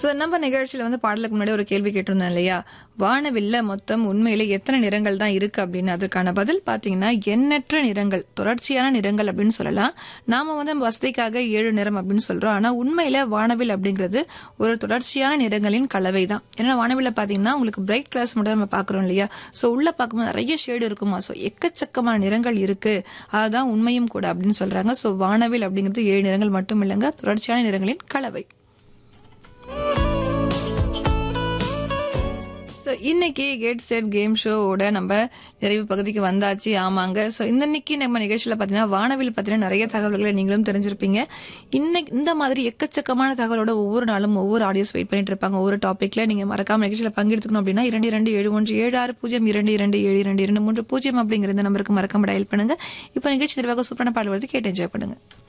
so நம்ம நிகழ்ச்சியில வந்து பாடலுக்கு முன்னாடி ஒரு கேள்வி கேட்டிருந்தோம் இல்லையா வானவில்ல மொத்தம் உண்மையில எத்தனை நிறங்கள் தான் இருக்கு அப்படின்னு அதற்கான பதில் பாத்தீங்கன்னா எண்ணற்ற நிறங்கள் தொடர்ச்சியான நிறங்கள் அப்படின்னு சொல்லலாம் நாம வந்து நம்ம வசதிக்காக ஏழு நிறம் அப்படின்னு சொல்றோம் ஆனா உண்மையில வானவில் அப்படிங்கிறது ஒரு தொடர்ச்சியான நிறங்களின் கலவை தான் ஏன்னா வானவில்ல பாத்தீங்கன்னா உங்களுக்கு பிரைட் கலர்ஸ் மட்டும் நம்ம பாக்குறோம் இல்லையா ஸோ உள்ள பார்க்கும்போது நிறைய ஷேடு இருக்குமா ஸோ எக்கச்சக்கமான நிறங்கள் இருக்கு அதுதான் உண்மையும் கூட அப்படின்னு சொல்றாங்க ஸோ வானவில் அப்படிங்கிறது ஏழு நிறங்கள் மட்டும் இல்லைங்க தொடர்ச்சியான நிறங்களின் கலவை ஸோ இன்னைக்கு கேட் செட் கேம் ஷோவோட நம்ம நிறைவு பகுதிக்கு வந்தாச்சு ஆமாங்க ஸோ இந்த இன்னைக்கு நம்ம நிகழ்ச்சியில் பார்த்தீங்கன்னா வானவில் பற்றின நிறைய தகவல்களை நீங்களும் தெரிஞ்சிருப்பீங்க இன்னைக்கு இந்த மாதிரி எக்கச்சக்கமான தகவலோட ஒவ்வொரு நாளும் ஒவ்வொரு ஆடியோஸ் வெயிட் பண்ணிட்டு இருப்பாங்க ஒவ்வொரு டாப்பிக்ல நீங்க மறக்காம நிகழ்ச்சியில் பங்கெடுத்துக்கணும் அப்படின்னா இரண்டு இரண்டு ஏழு ஒன்று ஏழு ஆறு பூஜ்ஜியம் இரண்டு இரண்டு ஏழு இரண்டு இரண்டு மூன்று பூஜ்ஜியம் அப்படிங்கிற இந்த நம்பருக்கு மறக்காம டயல் பண்ணுங்க இப்போ நிகழ்ச்சி நிர்வாக சூப்பரான பாடல் வருது கேட்டு என்ஜாய் பண்ணுங்க